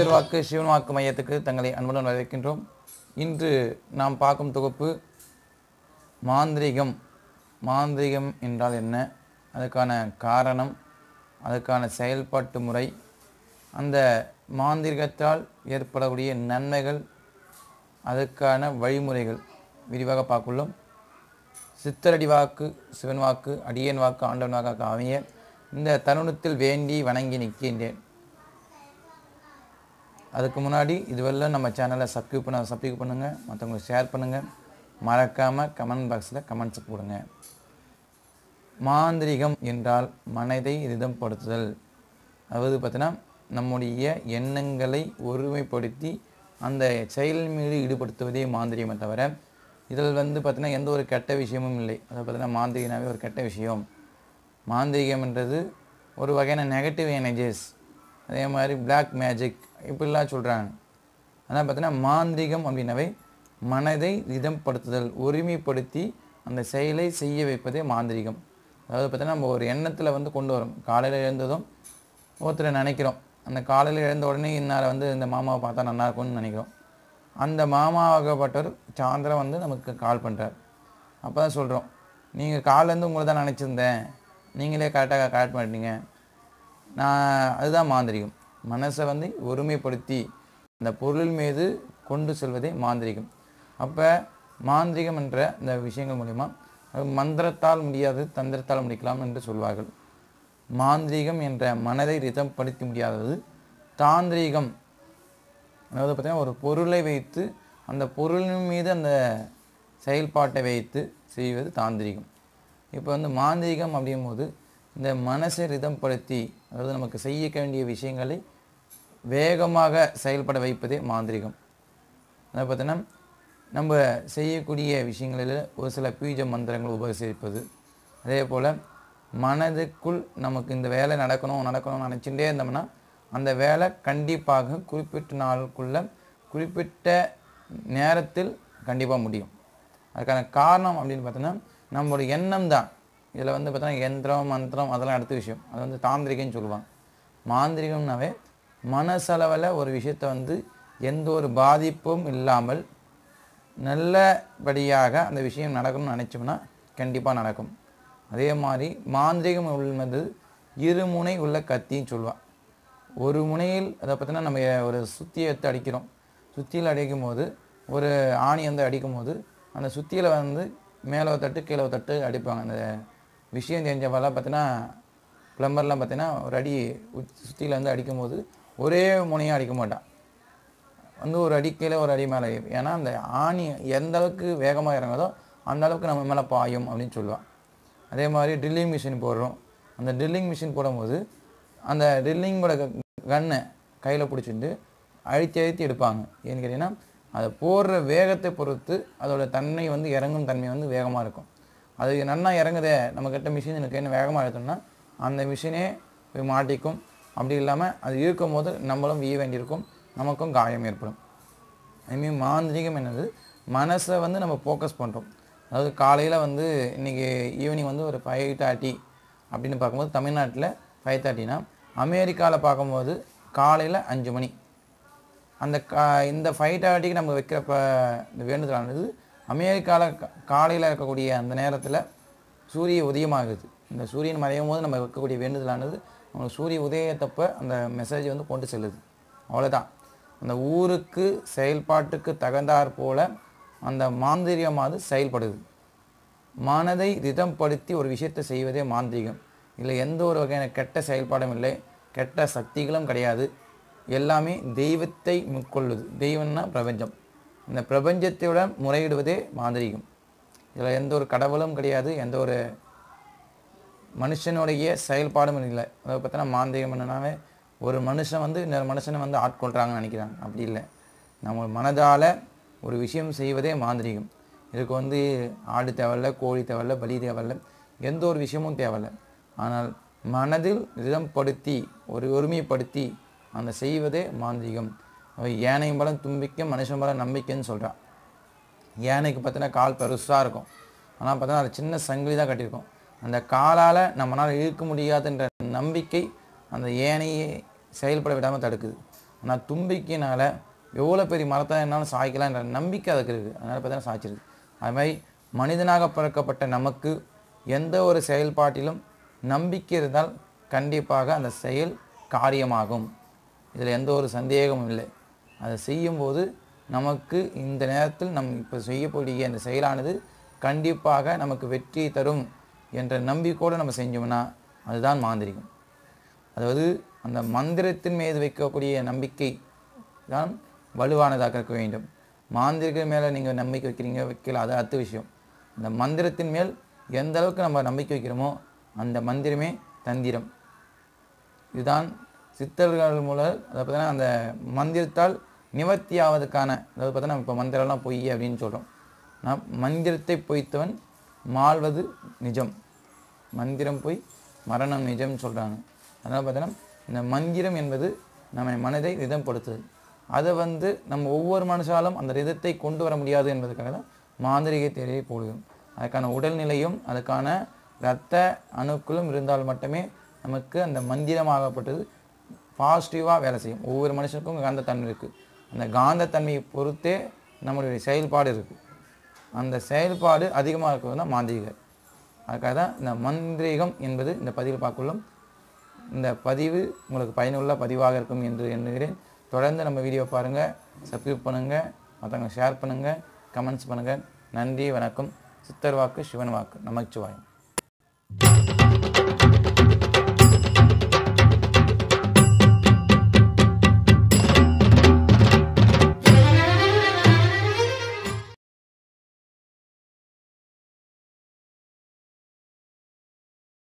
திருவாக்கு சிவன்வாக்கு மையத்துக்கு தங்களை அன்புடன் வரவேற்கின்றோம் இன்று நாம் பார்க்கும் தொகுப்பு மாந்திரிகம் மாந்திரிகம் என்றால் என்ன அதுக்கான காரணம் அதுக்கான செயல்பாட்டு முறை அந்த மாந்திரிகத்தால் ஏற்படக்கூடிய நன்மைகள் அதுக்கான வழிமுறைகள் விரிவாக பார்க்குள்ளோம் சித்தரடி வாக்கு சிவன் வாக்கு அடியன் வாக்கு ஆண்டவன் வாக்காக அமைய இந்த தருணத்தில் வேண்டி வணங்கி நிற்கின்றேன் அதுக்கு முன்னாடி இதுவரையிலும் நம்ம சேனலை சப்ஸ்கிரைப் பண்ண சப்ஸ்கிரைப் பண்ணுங்கள் மற்றவங்களுக்கு ஷேர் பண்ணுங்கள் மறக்காமல் கமெண்ட் பாக்ஸில் கமெண்ட்ஸ் போடுங்க மாந்திரிகம் என்றால் மனதை ரிதம்படுத்துதல் அதாவது பார்த்தீங்கன்னா நம்முடைய எண்ணங்களை ஒருமைப்படுத்தி அந்த செயல் மீது ஈடுபடுத்துவதே மாந்திரிகமே தவிர இதில் வந்து பார்த்தீங்கன்னா எந்த ஒரு கெட்ட விஷயமும் இல்லை அதாவது பார்த்தீங்கன்னா மாந்திரிகனாவே ஒரு கெட்ட விஷயம் மாந்திரிகம்ன்றது ஒரு வகையான நெகட்டிவ் எனர்ஜிஸ் அதே மாதிரி பிளாக் மேஜிக் இப்படிலாம் சொல்கிறாங்க ஆனால் பார்த்தீங்கன்னா மாந்திரிகம் அப்படின்னாவே மனதை ரிதம்படுத்துதல் ஒருமைப்படுத்தி அந்த செயலை செய்ய வைப்பதே மாந்திரிகம் அதாவது பார்த்தீங்கன்னா நம்ம ஒரு எண்ணத்தில் வந்து கொண்டு வரோம் காலையில் எழுந்ததும் ஒருத்தரை நினைக்கிறோம் அந்த காலையில் எழுந்த உடனே இன்னார வந்து இந்த மாமாவை பார்த்தா நல்லா இருக்கும்னு நினைக்கிறோம் அந்த மாமாவாகப்பட்டவர் சாயந்தரம் வந்து நமக்கு கால் பண்ணுறார் அப்போ தான் சொல்கிறோம் நீங்கள் காலேருந்து உங்களை தான் நினச்சிருந்தேன் நீங்களே கரெக்டாக கரெக்ட் பண்ணிட்டீங்க நான் அதுதான் மாந்திரிகம் மனசை வந்து ஒருமைப்படுத்தி அந்த பொருள் மீது கொண்டு செல்வதே மாந்திரிகம் அப்போ மாந்திரிகம் என்ற இந்த விஷயங்கள் மூலிமா அது மந்திரத்தால் முடியாது தந்திரத்தால் முடிக்கலாம் என்று சொல்வார்கள் மாந்திரீகம் என்ற மனதை ரிதம்படுத்தி முடியாதது தாந்திரீகம் அதாவது பார்த்தீங்கன்னா ஒரு பொருளை வைத்து அந்த பொருளின் மீது அந்த செயல்பாட்டை வைத்து செய்வது தாந்திரிகம் இப்போ வந்து மாந்திரிகம் அப்படிங்கும்போது இந்த மனசை ரிதம்படுத்தி அதாவது நமக்கு செய்ய வேண்டிய விஷயங்களை வேகமாக செயல்பட வைப்பதே மாந்திரிகம் அதை பார்த்தீங்கன்னா நம்ம செய்யக்கூடிய விஷயங்களில் ஒரு சில பீஜ மந்திரங்கள் உபசரிப்பது அதே போல் மனதுக்குள் நமக்கு இந்த வேலை நடக்கணும் நடக்கணும்னு நினச்சிட்டே இருந்தோம்னா அந்த வேலை கண்டிப்பாக குறிப்பிட்ட நாளுக்குள்ள குறிப்பிட்ட நேரத்தில் கண்டிப்பாக முடியும் அதுக்கான காரணம் அப்படின்னு பார்த்தோன்னா நம்மளுடைய எண்ணம் தான் இதில் வந்து பார்த்தோன்னா யந்திரம் மந்திரம் அதெல்லாம் அடுத்த விஷயம் அது வந்து தாந்திரிகம்னு சொல்லுவாங்க மாந்திரிகம்னாவே மனசளவில் ஒரு விஷயத்தை வந்து எந்த ஒரு பாதிப்பும் இல்லாமல் நல்லபடியாக அந்த விஷயம் நடக்கணும்னு நினச்சோம்னா கண்டிப்பாக நடக்கும் அதே மாதிரி மாந்திரிகம் உள்ளது இருமுனை உள்ள கத்தின்னு சொல்லுவாள் ஒரு முனையில் அதை பார்த்தீங்கன்னா நம்ம ஒரு சுத்தியை எடுத்து அடிக்கிறோம் சுத்தியில் அடிக்கும் போது ஒரு ஆணி வந்து அடிக்கும் போது அந்த சுத்தியில் வந்து மேலே ஒரு தட்டு கீழே ஒரு தட்டு அடிப்பாங்க அந்த விஷயம் தெரிஞ்சவெல்லாம் பார்த்தீங்கன்னா ப்ளம்பர்லாம் பார்த்தீங்கன்னா ஒரு அடி சுத்தியில் வந்து அடிக்கும் போது ஒரே முனையாக அடிக்க மாட்டான் வந்து ஒரு அடி கீழே ஒரு அடி மேலே ஏன்னா அந்த ஆணி எந்த அளவுக்கு வேகமாக இறங்குதோ அந்த அளவுக்கு நம்ம மேலே பாயும் அப்படின்னு சொல்லுவான் அதே மாதிரி ட்ரில்லிங் மிஷின் போடுறோம் அந்த ட்ரில்லிங் மிஷின் போடும்போது அந்த ட்ரில்லிங்கோட கன்னை கையில் பிடிச்சிட்டு அழுத்தி அழுத்தி எடுப்பாங்க ஏன்னு கேட்டிங்கன்னா அதை போடுற வேகத்தை பொறுத்து அதோட தன்மை வந்து இறங்கும் தன்மை வந்து வேகமாக இருக்கும் அது நன்னா இறங்குதே நம்மக்கிட்ட மிஷின் எனக்கு என்ன வேகமாக எடுத்தோம்னா அந்த மிஷினே போய் மாட்டிக்கும் அப்படி இல்லாமல் அது இருக்கும் போது நம்மளும் வீய வேண்டியிருக்கும் நமக்கும் காயம் ஏற்படும் அதுமாரி மாந்திரிகம் என்னது மனசை வந்து நம்ம ஃபோக்கஸ் பண்ணுறோம் அதாவது காலையில் வந்து இன்றைக்கி ஈவினிங் வந்து ஒரு ஃபைவ் தேர்ட்டி அப்படின்னு பார்க்கும்போது தமிழ்நாட்டில் ஃபைவ் தேர்ட்டினா அமெரிக்காவில் பார்க்கும்போது காலையில் அஞ்சு மணி அந்த கா இந்த ஃபைவ் தேர்ட்டிக்கு நம்ம வைக்கிறப்ப இந்த வேண்டுதலானது அமெரிக்காவில் காலையில் இருக்கக்கூடிய அந்த நேரத்தில் சூரிய உதயமாகுது இந்த சூரியன் மறையும் போது நம்ம வைக்கக்கூடிய வேண்டுதலானது நமக்கு சூரிய உதயத்தப்ப அந்த மெசேஜ் வந்து கொண்டு செல்லுது அவ்வளோதான் அந்த ஊருக்கு செயல்பாட்டுக்கு தகுந்தாற் போல அந்த மாந்திரிகமானது செயல்படுது மனதை ரிதம்படுத்தி ஒரு விஷயத்தை செய்வதே மாந்திரிகம் இல்லை எந்த ஒரு வகையான கெட்ட செயல்பாடும் இல்லை கெட்ட சக்திகளும் கிடையாது எல்லாமே தெய்வத்தை மேற்கொள்ளுது தெய்வம்னா பிரபஞ்சம் இந்த பிரபஞ்சத்துடன் முறையிடுவதே மாந்திரிகம் இதில் எந்த ஒரு கடவுளும் கிடையாது எந்த ஒரு மனுஷனுடைய செயல்பாடும் இல்லை அதாவது பார்த்தோன்னா மாந்திரிகம் என்னன்னாவே ஒரு மனுஷன் வந்து இன்னொரு மனுஷனை வந்து ஆட்கொள்கிறாங்கன்னு நினைக்கிறாங்க அப்படி இல்லை நம்ம மனதால் ஒரு விஷயம் செய்வதே மாந்திரிகம் இதுக்கு வந்து ஆடு தேவையில்ல கோழி தேவையில்ல பலி தேவையில்ல எந்த ஒரு விஷயமும் தேவையில்ல ஆனால் மனதில் ரிதம்படுத்தி ஒரு ஒருமைப்படுத்தி அந்த செய்வதே மாந்திரிகம் யானை பலம் தும்பிக்க மனுஷன் பலம் நம்பிக்கைன்னு சொல்கிறான் யானைக்கு பார்த்தீங்கன்னா கால் பெருசாக இருக்கும் ஆனால் பார்த்தா அது சின்ன சங்கிலி தான் கட்டியிருக்கும் அந்த காலால் நம்மளால் இழுக்க முடியாதுன்ற நம்பிக்கை அந்த ஏனையை செயல்பட விடாமல் தடுக்குது ஆனால் தும்பிக்கையினால் எவ்வளோ பெரிய மரத்தை என்னாலும் சாய்க்கலாம்ன்ற நம்பிக்கை அதுக்கு இருக்குது அதனால் பார்த்தீங்கன்னா சாய்ச்சிருக்கு அது மாதிரி மனிதனாக பிறக்கப்பட்ட நமக்கு எந்த ஒரு செயல்பாட்டிலும் நம்பிக்கை இருந்தால் கண்டிப்பாக அந்த செயல் காரியமாகும் இதில் எந்த ஒரு சந்தேகமும் இல்லை அதை செய்யும்போது நமக்கு இந்த நேரத்தில் நம் இப்போ செய்யக்கூடிய அந்த செயலானது கண்டிப்பாக நமக்கு வெற்றி தரும் என்ற நம்பிக்கையோடு நம்ம செஞ்சோம்னா அதுதான் மாந்திரிகம் அதாவது அந்த மந்திரத்தின் மீது வைக்கக்கூடிய நம்பிக்கை தான் வலுவானதாக இருக்க வேண்டும் மாந்திரிக மேலே நீங்கள் நம்பிக்கை வைக்கிறீங்க வைக்கல அது அடுத்த விஷயம் இந்த மந்திரத்தின் மேல் எந்த அளவுக்கு நம்ம நம்பிக்கை வைக்கிறோமோ அந்த மந்திரமே தந்திரம் இதுதான் சித்தர்கள் மூலம் அதை பார்த்தீங்கன்னா அந்த மந்திரத்தால் நிவர்த்தி ஆவதற்கான அதாவது பார்த்தீங்கன்னா இப்போ மந்திரம்லாம் பொய் அப்படின்னு சொல்கிறோம் நான் மந்திரத்தை பொய்த்தவன் மாழ்வது நிஜம் மந்திரம் பொய் மரணம் நிஜம்னு சொல்கிறாங்க அதனால் பார்த்தீங்கன்னா இந்த மந்திரம் என்பது நம்ம மனதை ரிதம்படுத்துது அதை வந்து நம்ம ஒவ்வொரு மனுஷாலும் அந்த ரிதத்தை கொண்டு வர முடியாது என்பதற்காக தான் மாந்திரிகை தேவையை போடுகிறோம் அதுக்கான உடல்நிலையும் அதுக்கான இரத்த அணுக்களும் இருந்தால் மட்டுமே நமக்கு அந்த மந்திரமாகப்பட்டது பாசிட்டிவாக வேலை செய்யும் ஒவ்வொரு மனுஷனுக்கும் காந்தத்தன்மை இருக்குது அந்த காந்தத்தன்மையை பொறுத்தே நம்மளுடைய செயல்பாடு இருக்குது அந்த செயல்பாடு அதிகமாக இருக்கிறது தான் மாந்திரிகர் அதுக்காக தான் இந்த மந்திரீகம் என்பது இந்த பதிவில் பார்க்குள்ளோம் இந்த பதிவு உங்களுக்கு பயனுள்ள பதிவாக இருக்கும் என்று எண்ணுகிறேன் தொடர்ந்து நம்ம வீடியோ பாருங்கள் சப்ஸ்கிரைப் பண்ணுங்கள் மற்றவங்க ஷேர் பண்ணுங்கள் கமெண்ட்ஸ் பண்ணுங்கள் நன்றி வணக்கம் சித்தர் வாக்கு சிவன் வாக்கு நமச்சிவாயம்